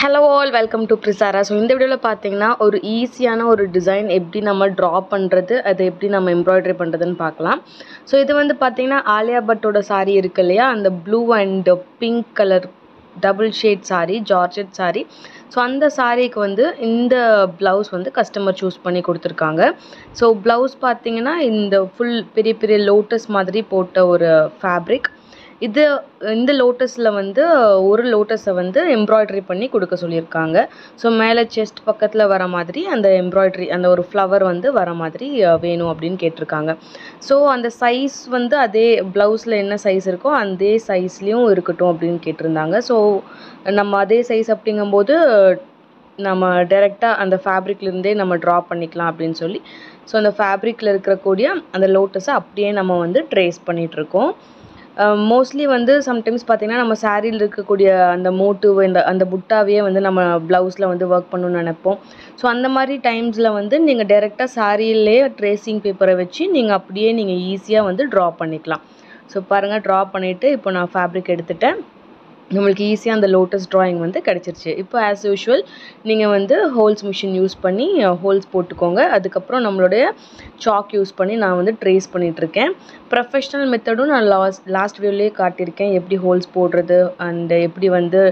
hello all welcome to ப்ரிசாரா so இந்த வீடியோவில் பார்த்தீங்கன்னா ஒரு ஈஸியான ஒரு டிசைன் எப்படி நம்ம ட்ரா பண்ணுறது அதை எப்படி நம்ம எம்ப்ராய்டரி பண்ணுறதுன்னு பார்க்கலாம் ஸோ இது வந்து பார்த்தீங்கன்னா ஆலியா பட்டோட saree இருக்கு இல்லையா அந்த blue and pink colour double shade saree georgette saree so அந்த சாரீக்கு வந்து இந்த ப்ளவுஸ் வந்து கஸ்டமர் சூஸ் பண்ணி கொடுத்துருக்காங்க ஸோ ப்ளவுஸ் பார்த்தீங்கன்னா இந்த ஃபுல் பெரிய பெரிய லோட்டஸ் மாதிரி போட்ட ஒரு ஃபேப்ரிக் இது இந்த லோட்டஸில் வந்து ஒரு லோட்டஸை வந்து எம்ப்ராய்டரி பண்ணி கொடுக்க சொல்லியிருக்காங்க ஸோ மேலே செஸ்ட் பக்கத்தில் வர மாதிரி அந்த எம்ப்ராய்டரி அந்த ஒரு ஃப்ளவர் வந்து வர மாதிரி அஹ், வேணும் அப்படின்னு கேட்டிருக்காங்க ஸோ அந்த சைஸ் வந்து அதே ப்ளவுஸில் என்ன சைஸ் இருக்கோ அதே சைஸ்லேயும் இருக்கட்டும் அப்படின்னு கேட்டிருந்தாங்க ஸோ நம்ம அதே சைஸ் அப்படிங்கும்போது நம்ம டைரெக்டாக அந்த ஃபேப்ரிக்லேருந்தே நம்ம ட்ரா பண்ணிக்கலாம் அப்படின்னு சொல்லி ஸோ அந்த ஃபேப்ரிக்கில் இருக்கக்கூடிய அந்த லோட்டஸை அப்படியே நம்ம வந்து ட்ரேஸ் பண்ணிகிட்ருக்கோம் மோஸ்ட்லி வந்து சம்டைம்ஸ் பார்த்தீங்கன்னா நம்ம சாரியில் இருக்கக்கூடிய அந்த மோட்டிவ் இந்த அந்த புட்டாவையே வந்து நம்ம ப்ளவுஸில் வந்து ஒர்க் பண்ணணும்னு நினைப்போம் ஸோ அந்த மாதிரி டைம்ஸில் வந்து நீங்கள் டைரெக்டாக சாரியிலே ட்ரேசிங் பேப்பரை வச்சு நீங்கள் அப்படியே நீங்கள் ஈஸியாக வந்து ட்ரா பண்ணிக்கலாம் ஸோ பாருங்கள் ட்ரா பண்ணிவிட்டு இப்போ நான் ஃபேப்ரிக் எடுத்துட்டேன் நம்மளுக்கு ஈஸியாக அந்த லோட்டஸ் drawing வந்து கிடச்சிருச்சு இப்போ ஆஸ் யூஷுவல் நீங்கள் வந்து ஹோல்ஸ் மிஷின் யூஸ் பண்ணி ஹோல்ஸ் போட்டுக்கோங்க அதுக்கப்புறம் நம்மளுடைய சாக் யூஸ் பண்ணி நான் வந்து ட்ரேஸ் பண்ணிகிட்ருக்கேன் ப்ரொஃபஷ்னல் மெத்தடும் நான் லாஸ்ட் லாஸ்ட் வீடியோலேயே காட்டியிருக்கேன் எப்படி ஹோல்ஸ் போடுறது அண்ட் எப்படி வந்து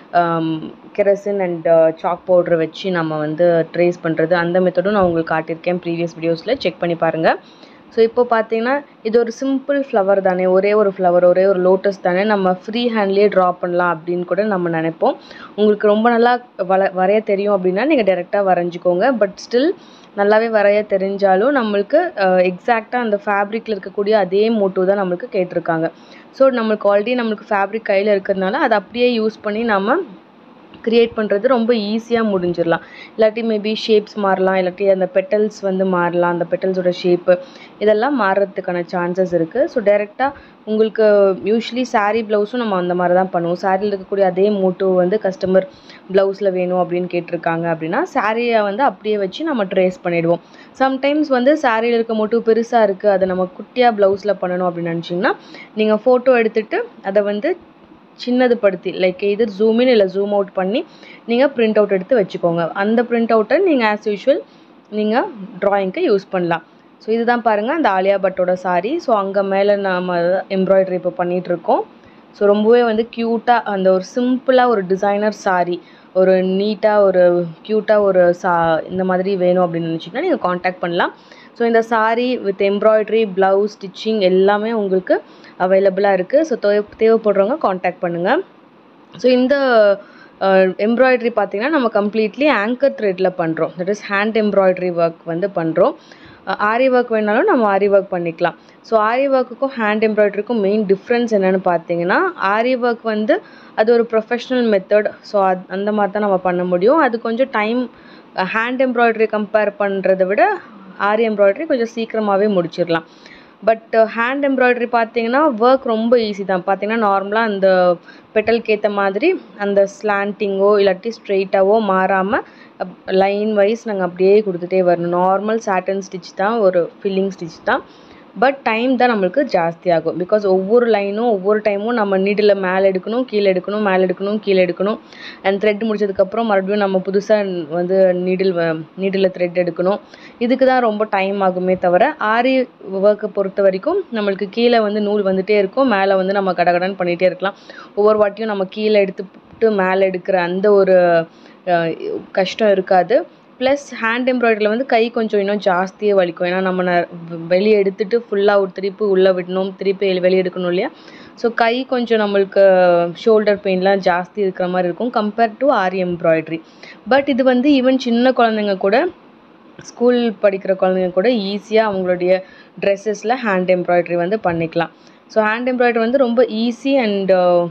கெரசின் அண்ட் சாக் பவுடர் வச்சு நம்ம வந்து ட்ரேஸ் பண்ணுறது அந்த மெத்தடும் நான் உங்களுக்கு காட்டியிருக்கேன் ப்ரீவியஸ் வீடியோஸில் செக் பண்ணி பாருங்கள் ஸோ இப்போ பார்த்தீங்கன்னா இது ஒரு சிம்பிள் ஃப்ளவர் தானே ஒரே ஒரு ஃப்ளவர் ஒரே ஒரு லோட்டஸ் தானே நம்ம ஃப்ரீ ஹேண்ட்லேயே ட்ரா பண்ணலாம் அப்படின்னு கூட நம்ம நினைப்போம் உங்களுக்கு ரொம்ப நல்லா வள வரைய தெரியும் அப்படின்னா நீங்கள் டைரெக்டாக வரைஞ்சிக்கோங்க பட் ஸ்டில் நல்லாவே வரைய தெரிஞ்சாலும் நம்மளுக்கு எக்ஸாக்டாக அந்த ஃபேப்ரிக்கில் இருக்கக்கூடிய அதே மோட்டிவ் தான் நம்மளுக்கு கேட்டிருக்காங்க ஸோ நம்மளுக்கு ஆல்ரெடி நம்மளுக்கு ஃபேப்ரிக் கையில் இருக்கிறதுனால அதை அப்படியே யூஸ் பண்ணி நம்ம கிரியேட் பண்ணுறது ரொம்ப ஈஸியாக முடிஞ்சிடலாம் இல்லாட்டி மேபி ஷேப்ஸ் மாறலாம் இல்லாட்டி அந்த பெட்டல்ஸ் வந்து மாறலாம் அந்த பெட்டல்ஸோட ஷேப்பு இதெல்லாம் மாறுறதுக்கான சான்சஸ் இருக்குது ஸோ டைரெக்டாக உங்களுக்கு யூஸ்வலி saree ப்ளவுஸும் நம்ம அந்த மாதிரி தான் பண்ணுவோம் சாரியில் இருக்கக்கூடிய அதே மோட்டிவ் வந்து கஸ்டமர் ப்ளவுஸில் வேணும் அப்படின்னு கேட்டிருக்காங்க அப்படின்னா சாரியை வந்து அப்படியே வச்சு நம்ம ட்ரேஸ் பண்ணிடுவோம் சம்டைம்ஸ் வந்து சாரியில் இருக்க மோட்டிவ் பெருசாக இருக்குது அதை நம்ம குட்டியாக ப்ளவுஸில் பண்ணணும் அப்படின்னு நினச்சிங்கன்னா நீங்கள் ஃபோட்டோ எடுத்துகிட்டு அதை வந்து சின்னது படுத்தி லைக் இது ஜூம் இன் இல்லை ஜூம் அவுட் பண்ணி நீங்கள் பிரிண்ட் அவுட் எடுத்து வச்சுக்கோங்க அந்த பிரிண்ட் அவுட்டை நீங்கள் ஆஸ் யூஷுவல் நீங்கள் ட்ராயிங்க்கு யூஸ் பண்ணலாம் ஸோ இதுதான் பாருங்கள் அந்த ஆலியா பட்டோட saree ஸோ அங்கே மேலே நம்ம எம்ப்ராய்டரி இப்போ பண்ணிகிட்ருக்கோம் ஸோ ரொம்பவே வந்து க்யூட்டாக அந்த ஒரு சிம்பிளாக ஒரு டிசைனர் saree ஒரு நீட்டாக ஒரு க்யூட்டாக ஒரு சா இந்த மாதிரி வேணும் அப்படின்னு நினச்சிங்கன்னா நீங்கள் காண்டாக்ட் பண்ணலாம் ஸோ இந்த saree with embroidery blouse stitching எல்லாமே உங்களுக்கு அவைலபிளாக இருக்குது ஸோ தேவை தேவைப்படுறவங்க காண்டாக்ட் பண்ணுங்கள் ஸோ இந்த எம்ப்ராய்டரி பார்த்தீங்கன்னா நம்ம கம்ப்ளீட்லி ஆங்கர் த்ரெட்டில் பண்ணுறோம் that is hand embroidery work வந்து பண்ணுறோம் ஆரி ஒர்க் வேணாலும் நம்ம ஆரி ஒர்க் பண்ணிக்கலாம் ஸோ ஆரி ஒர்க்குக்கும் ஹேண்ட் எம்ப்ராய்டரிக்கும் மெயின் டிஃப்ரென்ஸ் என்னென்னு பார்த்தீங்கன்னா ஆரி ஒர்க் வந்து அது ஒரு ப்ரொஃபஷ்னல் மெத்தட் ஸோ அது அந்த மாதிரி தான் நம்ம பண்ண முடியும் அது கொஞ்சம் டைம் ஹேண்ட் எம்ப்ராய்டரி கம்பேர் பண்ணுறதை விட ஆரி எம்ப்ராய்டரி கொஞ்சம் சீக்கிரமாகவே முடிச்சிடலாம் பட் ஹேண்ட் எம்ப்ராய்டரி பார்த்தீங்கன்னா ஒர்க் ரொம்ப ஈஸி தான் பார்த்தீங்கன்னா நார்மலாக அந்த பெட்டலுக்கு ஏற்ற மாதிரி அந்த ஸ்லாண்டிங்கோ இல்லாட்டி ஸ்ட்ரெயிட்டாவோ மாறாமல் லைன் வைஸ் நாங்கள் அப்படியே கொடுத்துட்டே வரணும் நார்மல் சாட்டன் ஸ்டிச் தான் ஒரு ஃபில்லிங் ஸ்டிச் தான் பட் டைம் தான் நம்மளுக்கு ஜாஸ்தி ஆகும் பிகாஸ் ஒவ்வொரு லைனும் ஒவ்வொரு டைமும் நம்ம நீடில் மேலே எடுக்கணும் கீழே எடுக்கணும் மேலே எடுக்கணும் கீழே எடுக்கணும் அண்ட் த்ரெட் முடிச்சதுக்கப்புறம் மறுபடியும் நம்ம புதுசாக வந்து நீடில் நீடில் த்ரெட் எடுக்கணும் இதுக்கு தான் ரொம்ப டைம் ஆகுமே தவிர ஆரி ஒர்க்கை பொறுத்த வரைக்கும் நம்மளுக்கு கீழே வந்து நூல் வந்துட்டே இருக்கும் மேலே வந்து நம்ம கடகடன்னு பண்ணிகிட்டே இருக்கலாம் ஒவ்வொரு வாட்டியும் நம்ம கீழே எடுத்துட்டு மேலே எடுக்கிற அந்த ஒரு அஹ், கஷ்டம் இருக்காது ப்ளஸ் ஹேண்ட் எம்ப்ராய்டரியில் வந்து கை கொஞ்சம் இன்னும் ஜாஸ்தியே வலிக்கும் ஏன்னா நம்ம ந- வெ- வெளியே எடுத்துட்டு ஃபுல்லாக ஒரு திருப்பி உள்ளே விடணும் திருப்பி வெளியே எடுக்கணும் இல்லையா ஸோ கை கொஞ்சம் நம்மளுக்கு ஷோல்டர் பெயின்லாம் ஜாஸ்தி இருக்கிற மாதிரி இருக்கும் compared to aari embroidery but இது வந்து ஈவன் சின்ன குழந்தைங்க கூட ஸ்கூல் படிக்கிற குழந்தைங்க கூட ஈஸியாக அவங்களுடைய ட்ரெஸ்ஸஸில் ஹேண்ட் எம்ப்ராய்டரி வந்து பண்ணிக்கலாம் ஸோ ஹேண்ட் எம்ப்ராய்டரி வந்து ரொம்ப ஈஸி அண்ட்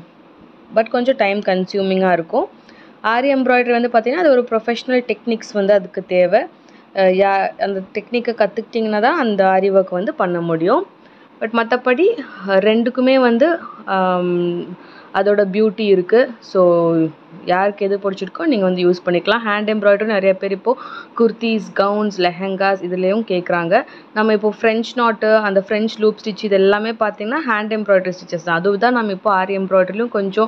பட் கொஞ்சம் டைம் கன்சியூமிங்காக இருக்கும் ஆரி எம்ப்ராய்டரி வந்து பார்த்திங்கன்னா அது ஒரு ப்ரொஃபஷ்னல் டெக்னிக்ஸ் வந்து அதுக்கு தேவை அஹ் யா அந்த டெக்னிக்கை கற்றுக்கிட்டிங்கன்னா தான் அந்த ஆரி ஒர்க் வந்து பண்ண முடியும் பட் மற்றபடி ரெண்டுக்குமே வந்து அதோட பியூட்டி இருக்குது ஸோ யாருக்கு எது பிடிச்சிருக்கோ நீங்கள் வந்து யூஸ் பண்ணிக்கலாம் ஹேண்ட் எம்ப்ராய்டரி நிறைய பேர் இப்போது குர்த்திஸ் கவுன்ஸ் லெஹெங்காஸ் இதுலேயும் கேட்குறாங்க நம்ம இப்போ ஃப்ரெஞ்ச் நாட்டு அந்த ஃப்ரெஞ்ச் லூப் ஸ்டிச் இது எல்லாமே பார்த்தீங்கன்னா ஹேண்ட் எம்ப்ராய்டரி ஸ்டிச்சஸ் தான் அதுவும் தான் நம்ம இப்போ ஆரி எம்ப்ராய்டரிலையும் கொஞ்சம்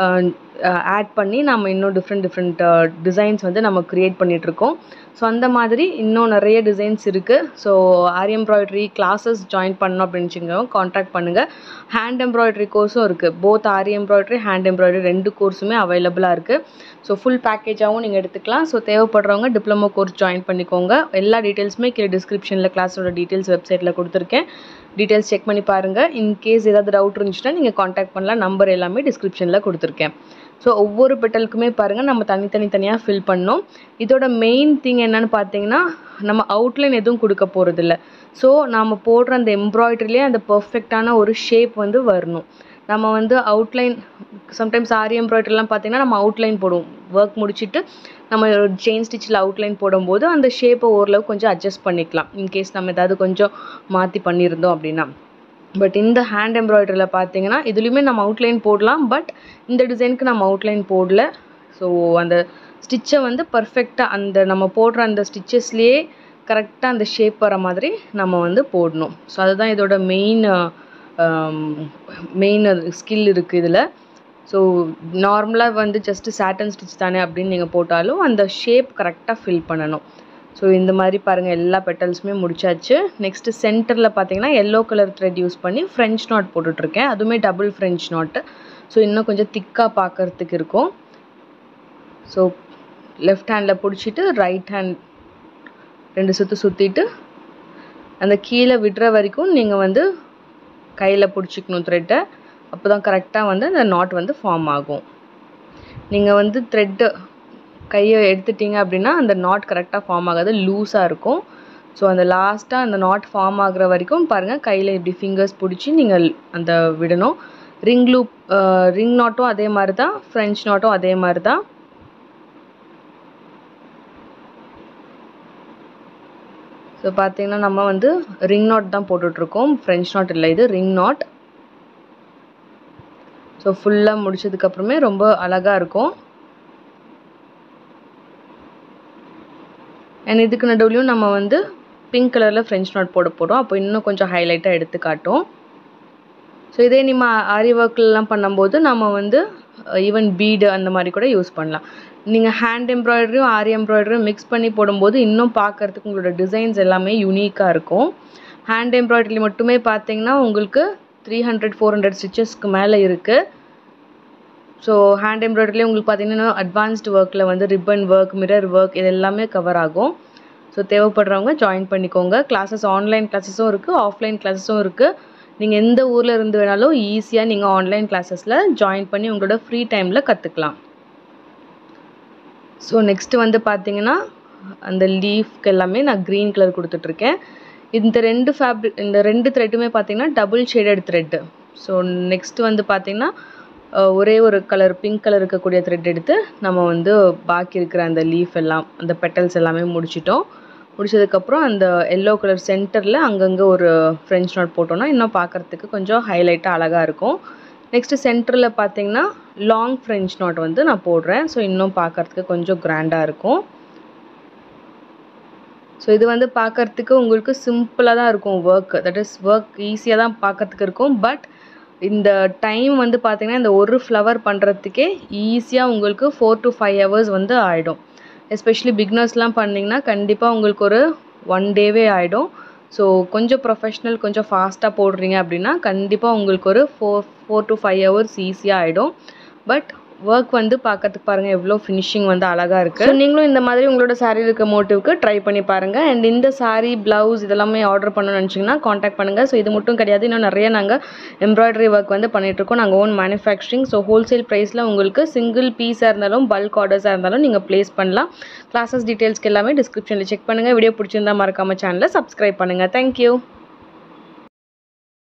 ஆட் பண்ணி நம்ம இன்னும் டிஃப்ரெண்ட் டிஃப்ரெண்ட் டிசைன்ஸ் வந்து நம்ம க்ரியேட் பண்ணிகிட்ருக்கோம் ஸோ அந்த மாதிரி இன்னும் நிறைய டிசைன்ஸ் இருக்குது so aari embroidery classes join பண்ணோம் அப்படின்னு வச்சுக்கோங்க காண்டாக்ட் பண்ணுங்கள் ஹேண்ட் எம்ப்ராய்டரி கோர்ஸும் இருக்குது both aari embroidery hand embroidery ரெண்டு கோர்ஸுமே அவைலபிளாக இருக்குது ஸோ ஃபுல் பேக்கேஜாகவும் நீங்கள் எடுத்துக்கலாம் ஸோ தேவைப்படுறவங்க டிப்ளமோ கோர்ஸ் ஜாயின் பண்ணிக்கோங்க எல்லா டீட்டெயில்ஸுமே கீழே டிஸ்கிரிப்ஷனில் கிளாஸோட டீட்டெயில்ஸ் வெப்சைட்டில் கொடுத்துருக்கேன் டீட்டெயில்ஸ் செக் பண்ணி பாருங்கள் இன்கேஸ் ஏதாவது டவுட் இருந்துச்சுன்னா நீங்கள் காண்டாக்ட் பண்ணலாம் நம்பர் எல்லாமே டிஸ்கிரிப்ஷனில் கொடுத்துருக்கேன் ஸோ ஒவ்வொரு பெட்டலுக்குமே பாருங்கள் நம்ம தனித்தனி தனியாக ஃபில் பண்ணோம் இதோட மெயின் திங் என்னன்னு பார்த்தீங்கன்னா நம்ம அவுட்லைன் எதுவும் கொடுக்க போகிறதில்ல ஸோ நாம் போடுற அந்த எம்ப்ராய்டரிலே அந்த பர்ஃபெக்டான ஒரு ஷேப் வந்து வரணும் நம்ம வந்து அவுட்லைன் சம்டைம்ஸ் ஆரி எம்ப்ராய்டரிலாம் பார்த்தீங்கன்னா நம்ம அவுட்லைன் போடுவோம் ஒர்க் முடிச்சுட்டு நம்ம செயின் ஸ்டிச்சில் அவுட்லைன் போடும்போது அந்த ஷேப்பை ஓரளவு கொஞ்சம் அட்ஜஸ்ட் பண்ணிக்கலாம் இன்கேஸ் நம்ம ஏதாவது கொஞ்சம் மாற்றி பண்ணியிருந்தோம் அப்படின்னா பட் இந்த ஹேண்ட் எம்ப்ராய்டரியில் பார்த்தீங்கன்னா இதுலேயுமே நம்ம அவுட்லைன் போடலாம் பட் இந்த டிசைனுக்கு நம்ம அவுட்லைன் போடல ஸோ அந்த ஸ்டிச்சை வந்து பர்ஃபெக்டாக அந்த நம்ம போடுற அந்த ஸ்டிச்சஸ்லேயே கரெக்டாக அந்த ஷேப் வர மாதிரி நம்ம வந்து போடணும் ஸோ அதுதான் இதோட மெயின் மெயின் ஸ்கில் இருக்குது இதில் ஸோ நார்மலாக வந்து ஜஸ்ட்டு சாட்டன் ஸ்டிச் தானே அப்படின்னு நீங்கள் போட்டாலும் அந்த ஷேப் கரெக்டாக ஃபில் பண்ணணும் ஸோ இந்த மாதிரி பாருங்கள் எல்லா பெட்டல்ஸுமே முடிச்சாச்சு நெக்ஸ்ட்டு சென்டரில் பார்த்தீங்கன்னா எல்லோ கலர் த்ரெட் யூஸ் பண்ணி ஃப்ரெஞ்ச் நாட் போட்டுட்ருக்கேன் அதுவுமே டபுள் ஃப்ரெஞ்ச் நாட்டு ஸோ இன்னும் கொஞ்சம் திக்காக பார்க்குறதுக்கு இருக்கும் ஸோ லெஃப்ட் ஹேண்டில் பிடிச்சிட்டு ரைட் ஹேண்ட் ரெண்டு சுற்று சுற்றிட்டு அந்த கீழே விடுற வரைக்கும் நீங்கள் வந்து கையில் பிடிச்சிக்கணும் த்ரெட்டை அப்போ தான் கரெக்டாக வந்து அந்த நாட் வந்து ஃபார்ம் ஆகும் நீங்கள் வந்து த்ரெட்டு கையை எடுத்துட்டீங்க அப்படின்னா அந்த நாட் கரெக்டாக ஃபார்ம் ஆகாது லூஸாக இருக்கும் ஸோ அந்த லாஸ்ட்டாக அந்த நாட் ஃபார்ம் ஆகுற வரைக்கும் பாருங்கள் கையில் இப்படி ஃபிங்கர்ஸ் பிடிச்சி நீங்கள் அந்த விடணும் ரிங் லூப் ரிங் நாட்டும் அதே மாதிரி தான் ஃப்ரெஞ்ச் நாட்டும் அதே மாதிரி தான் ஸோ பார்த்தீங்கன்னா நம்ம வந்து ரிங் நாட் தான் போட்டுட்ருக்கோம் ஃப்ரெஞ்ச் நாட் இல்லை இது ரிங் நாட் ஸோ ஃபுல்லாக முடிச்சதுக்கப்புறமே ரொம்ப அழகாக இருக்கும் அண்ட் இதுக்கு நடுவுலையும் நம்ம வந்து பிங்க் கலரில் ஃப்ரெஞ்ச் நாட் போட போகிறோம் அப்போ இன்னும் கொஞ்சம் ஹைலைட்டாக எடுத்து காட்டும் ஸோ இதே நம்ம ஆரி ஒர்க்லாம் பண்ணும்போது நம்ம வந்து ஈவன் பீடு அந்த மாதிரி கூட யூஸ் பண்ணலாம் நீங்கள் ஹேண்ட் எம்ப்ராய்டரியும் ஆரி எம்ப்ராய்டரியும் மிக்ஸ் பண்ணி போடும்போது இன்னும் பார்க்குறதுக்கு உங்களோட டிசைன்ஸ் எல்லாமே யூனிக்காக இருக்கும் ஹேண்ட் எம்ப்ராய்டரி மட்டுமே பார்த்தீங்கன்னா உங்களுக்கு த்ரீ ஹண்ட்ரட் ஃபோர் ஹண்ட்ரட் ஸ்டிச்சஸ்க்கு மேலே இருக்குது ஸோ ஹேண்ட் எம்ப்ராய்டரிலே உங்களுக்கு பார்த்தீங்கன்னா அட்வான்ஸ்டு ஒர்க்கில் வந்து ரிப்பன் ஒர்க் மிரர் ஒர்க் இது எல்லாமே கவர் ஆகும் ஸோ தேவைப்படுறவங்க ஜாயின் பண்ணிக்கோங்க கிளாஸஸ் ஆன்லைன் கிளாஸஸும் இருக்குது ஆஃப்லைன் கிளாஸஸும் இருக்குது நீங்கள் எந்த ஊரில் இருந்து வேணாலும் ஈஸியாக நீங்கள் ஆன்லைன் கிளாஸஸில் ஜாயின் பண்ணி உங்களோட ஃப்ரீ டைமில் கற்றுக்கலாம் ஸோ நெக்ஸ்ட்டு வந்து பார்த்தீங்கன்னா அந்த லீஃப்க்கு எல்லாமே நான் க்ரீன் கலர் கொடுத்துட்ருக்கேன் இந்த ரெண்டு ஃபேப்ரிக் இந்த ரெண்டு த்ரெட்டுமே பார்த்தீங்கன்னா double shaded thread so next வந்து பார்த்தீங்கன்னா ஒரே ஒரு கலர் பிங்க் கலர் இருக்கக்கூடிய த்ரெட் எடுத்து நம்ம வந்து பாக்கி இருக்கிற அந்த லீஃப் எல்லாம் அந்த பெட்டல்ஸ் எல்லாமே முடிச்சிட்டோம் முடிச்சதுக்கப்புறம் அந்த எல்லோ கலர் சென்டரில் அங்கங்கே ஒரு ஃப்ரெஞ்ச் நாட் போட்டோன்னா இன்னும் பார்க்குறதுக்கு கொஞ்சம் ஹைலைட்டாக அழகாக இருக்கும் நெக்ஸ்ட்டு சென்டரில் பார்த்தீங்கன்னா லாங் ஃப்ரெஞ்ச் நாட் வந்து நான் போடுறேன் ஸோ இன்னும் பார்க்குறதுக்கு கொஞ்சம் கிராண்டாக இருக்கும் ஸோ இது வந்து பார்க்குறதுக்கு உங்களுக்கு சிம்பிளாக தான் இருக்கும் ஒர்க் தட் இஸ் ஒர்க் ஈஸியாக தான் பார்க்குறதுக்கு இருக்கும் பட் இந்த டைம் வந்து பார்த்திங்கன்னா இந்த ஒரு ஃப்ளவர் பண்ணுறதுக்கே ஈஸியாக உங்களுக்கு ஃபோர் டு ஃபைவ் ஹவர்ஸ் வந்து ஆகிடும் எஸ்பெஷலி பிக்னர்ஸ்லாம் பண்ணிங்கன்னா கண்டிப்பாக உங்களுக்கு ஒரு ஒன் டேவே ஆகிடும் ஸோ கொஞ்சம் ப்ரொஃபஷ்னல் கொஞ்சம் ஃபாஸ்ட்டாக போடுறீங்க அப்படின்னா கண்டிப்பாக உங்களுக்கு ஒரு four four to five hours ஈஸியாக ஆகிடும் பட் ஒர்க் வந்து பார்க்கறதுக்கு பாருங்கள் எவ்வளோ ஃபினிஷிங் வந்து அழகாக இருக்குது ஸோ நீங்களும் இந்த மாதிரி உங்களோட சாரீ இருக்க மோட்டிவ்க்கு ட்ரை பண்ணி பாருங்கள் அண்ட் இந்த சாரீ ப்ளவுஸ் இதெல்லாமே ஆர்டர் பண்ணணும்னு நினச்சிங்கன்னா காண்டாக்ட் பண்ணுங்கள் ஸோ இது மட்டும் கிடையாது இன்னும் நிறைய நாங்கள் எம்ப்ராய்டரி ஒர்க் வந்து பண்ணிகிட்ருக்கோம் நாங்கள் ஓன் மேனுஃபேக்சரிங் ஸோ ஹோல்சேல் ப்ரைஸில் உங்களுக்கு சிங்கிள் பீஸாக இருந்தாலும் பல்க் ஆர்டர்ஸாக இருந்தாலும் நீங்கள் ப்ளேஸ் பண்ணலாம் கிளாஸஸ் டீட்டெயில்ஸ்க்கு எல்லாமே டிஸ்கிரிப்ஷனில் செக் பண்ணுங்கள் வீடியோ பிடிச்சிருந்தா மறக்காமல் சேனலை சப்ஸ்கிரைப் பண்ணுங்கள் தேங்க்யூ